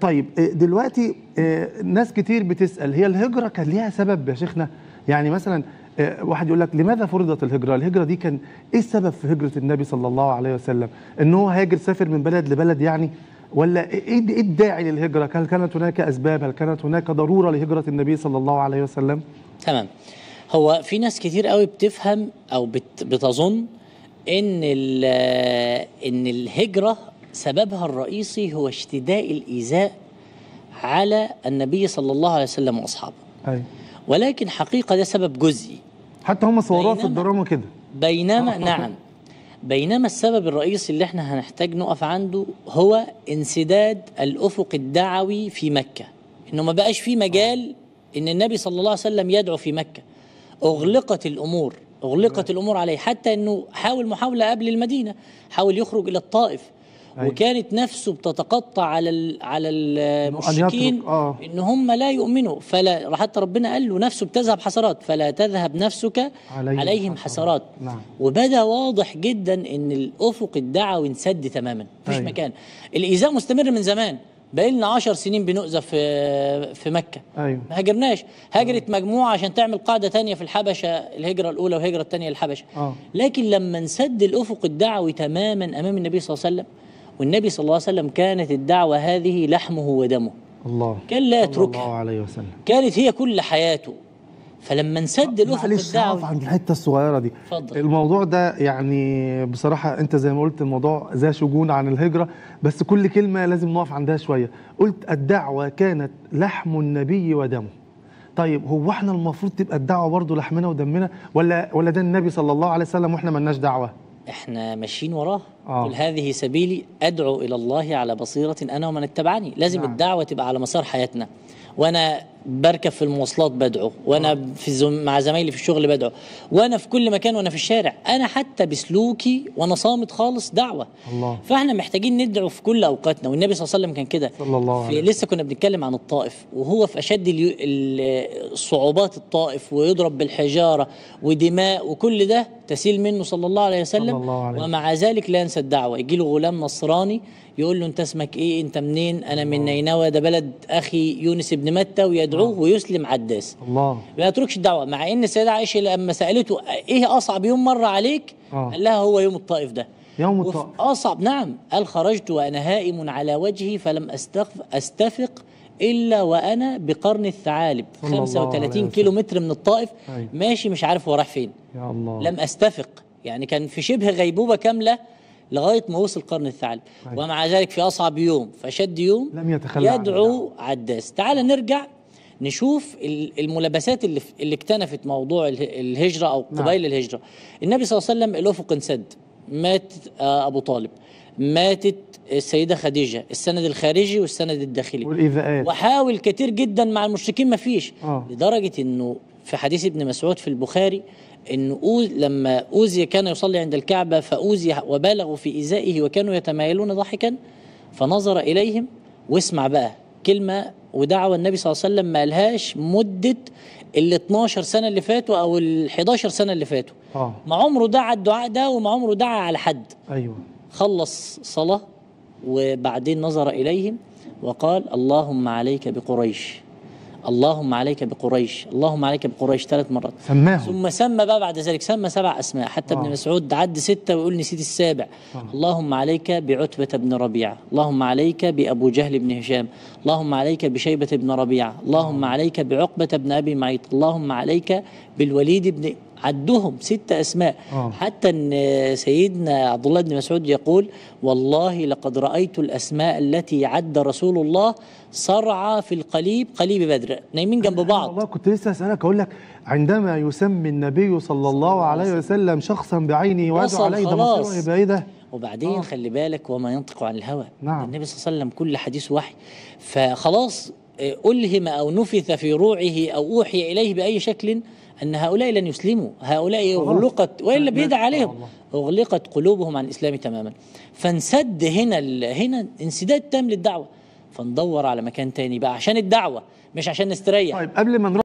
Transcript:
طيب آه، دلوقتي آه، ناس كتير بتسال هي الهجره كان ليها سبب يا شيخنا يعني مثلا آه، واحد يقول لك لماذا فرضت الهجره الهجره دي كان ايه السبب في هجره النبي صلى الله عليه وسلم ان هو هاجر سافر من بلد لبلد يعني ولا ايه إيه الداعي للهجره هل كانت هناك اسباب هل كانت هناك ضروره لهجره النبي صلى الله عليه وسلم تمام هو في ناس كتير قوي بتفهم او بت بتظن ان ال- ان الهجره سببها الرئيسي هو اشتداء الايذاء على النبي صلى الله عليه وسلم واصحابه ايوه ولكن حقيقه ده سبب جزئي حتى هم صوروها في بينما- الدراما كده بينما نعم بينما السبب الرئيسي اللي احنا هنحتاج نقف عنده هو انسداد الافق الدعوي في مكه انه ما بقاش في مجال ان النبي صلى الله عليه وسلم يدعو في مكه اغلقت الامور اغلقت الامور عليه حتى انه حاول محاوله قبل المدينه حاول يخرج الى الطائف أيوة. وكانت نفسه بتتقطع على ال على المشركين يترك، آه. ان هم لا يؤمنوا فلا حتى ربنا قال له نفسه بتذهب حسرات فلا تذهب نفسك عليهم عليهم حسرات. حسرات نعم. وبدا واضح جدا ان الافق الدعوي انسد تماما مفيش أيوة. مكان الايذاء مستمر من زمان بقى لنا 10 سنين بنؤذى في في مكه ايوه ما هاجرناش هاجرت مجموعه عشان تعمل قاعده تانية في الحبشه الهجره الاولى والهجره الثانيه للحبشه آه. لكن لما انسد الافق الدعوي تماما امام النبي صلى الله عليه وسلم والنبي صلى الله عليه وسلم كانت الدعوه هذه لحمه ودمه الله كان لا صلى يتركها الله عليه وسلم كانت هي كل حياته فلما انسد الافق معلش الدعوي هقف عند الحته الصغيره دي اتفضل. الموضوع ده يعني بصراحه انت زي ما قلت الموضوع ذا شجون عن الهجره بس كل كلمه لازم نقف عندها شويه قلت الدعوه كانت لحم النبي ودمه طيب هو احنا المفروض تبقى الدعوه برضه لحمنا ودمنا ولا ولا ده النبي صلى الله عليه وسلم واحنا ملناش دعوه احنا ماشيين وراه آه. قل هذه سبيلي ادعو الى الله على بصيره انا ومن اتبعني لازم نعم. الدعوه تبقى على مسار حياتنا وانا بركب في المواصلات بدعو وانا في الزم... مع زمايلي في الشغل بدعو وانا في كل مكان وانا في الشارع انا حتى بسلوكي وانا صامت خالص دعوه الله. فاحنا محتاجين ندعو في كل اوقاتنا والنبي صلى الله عليه وسلم كان كده صلى الله عليه في لسه كنا بنتكلم عن الطائف وهو في اشد اليو... ال- صعوبات الطائف ويضرب بالحجاره ودماء وكل ده تسيل منه صلى الله عليه وسلم صلى الله عليه ومع ذلك لا ينسى الدعوه يجي له غلام نصراني يقول له انت اسمك ايه انت منين انا من نينوى ده بلد اخي يونس بن متى ويدعوه ويسلم عداس الله ما يتركش الدعوه مع ان السيده عائشه لما سالته ايه اصعب يوم مر عليك آه. قال لها هو يوم الطائف ده يوم وفي الطائف اصعب نعم قال خرجت وانا هائم على وجهي فلم استخف استفق الا وانا بقرن الثعالب صلى الله عليه 35 وسلم. كيلو متر من الطائف أيوة. ماشي مش عارف هو رايح فين يا الله لم استفق يعني كان في شبه غيبوبه كامله لغايه ما وصل قرن الثعلب أيوة. ومع ذلك في اصعب يوم فشد يوم لم يتخلى عن يدعو عداس تعال نرجع نشوف ال- الملابسات اللي اللي اكتنفت موضوع اله- الهجره او نعم. قبيل الهجره النبي صلى الله عليه وسلم الافق انسد مات آه، ابو طالب ماتت السيده خديجه السند الخارجي والسند الداخلي والايذاءات وحاول كتير جدا مع المشركين ما فيش آه. لدرجة انه في حديث ابن مسعود في البخاري انه أوز لما اوذي كان يصلي عند الكعبة فاوذي وبالغوا في ايذائه وكانوا يتمايلون ضحكا فنظر اليهم واسمع بقى كلمة ودعوة النبي صلى الله عليه وسلم ما قالهاش مدة ال 12 سنة اللي فاتوا او ال 11 سنة اللي فاتوا اه ما عمره دعا الدعاء ده وما عمره دعا على حد ايوه خلص صلاة وبعدين نظر إليهم وقال اللهم عليك بقريش اللهم عليك بقريش اللهم عليك بقريش ثلاث مرات سماهم ثم سمى بقى بعد ذلك سمى سبع أسماء حتى آه. ابن مسعود عد ستة ويقول نسيت السابع آه. اللهم عليك بعتبة بن ربيعة اللهم عليك بأبو جهل بن هشام اللهم عليك بشيبة بن ربيعة اللهم عليك بعقبة بن أبي معيط اللهم عليك بالوليد بن عدهم ست أسماء آه. حتى ان سيدنا عبد الله بن مسعود يقول والله لقد رايت الاسماء التي عد رسول الله صرعى في القليب قليب بدر نايمين جنب بعض والله كنت لسه اسالك اقول لك عندما يسمي النبي صلى الله عليه وسلم شخصا بعينه ويدعو وصل عليه ده خلاص. مصيره يبقى ايه ده؟ وبعدين آه. خلي بالك وما ينطق عن الهوى نعم. النبي صلى الله عليه وسلم كل حديث وحي فخلاص آه، ألهم أو نفث في روعه أو أوحي إليه بأي شكل أن هؤلاء لن يسلموا هؤلاء خلاص. أغلقت وإلا لا- بيدعى آه عليهم الله. أغلقت قلوبهم عن الإسلام تماما فانسد هنا ال- هنا انسداد تام للدعوة فندور على مكان تاني بقى عشان الدعوة مش عشان نستريح طيب قبل ما نروح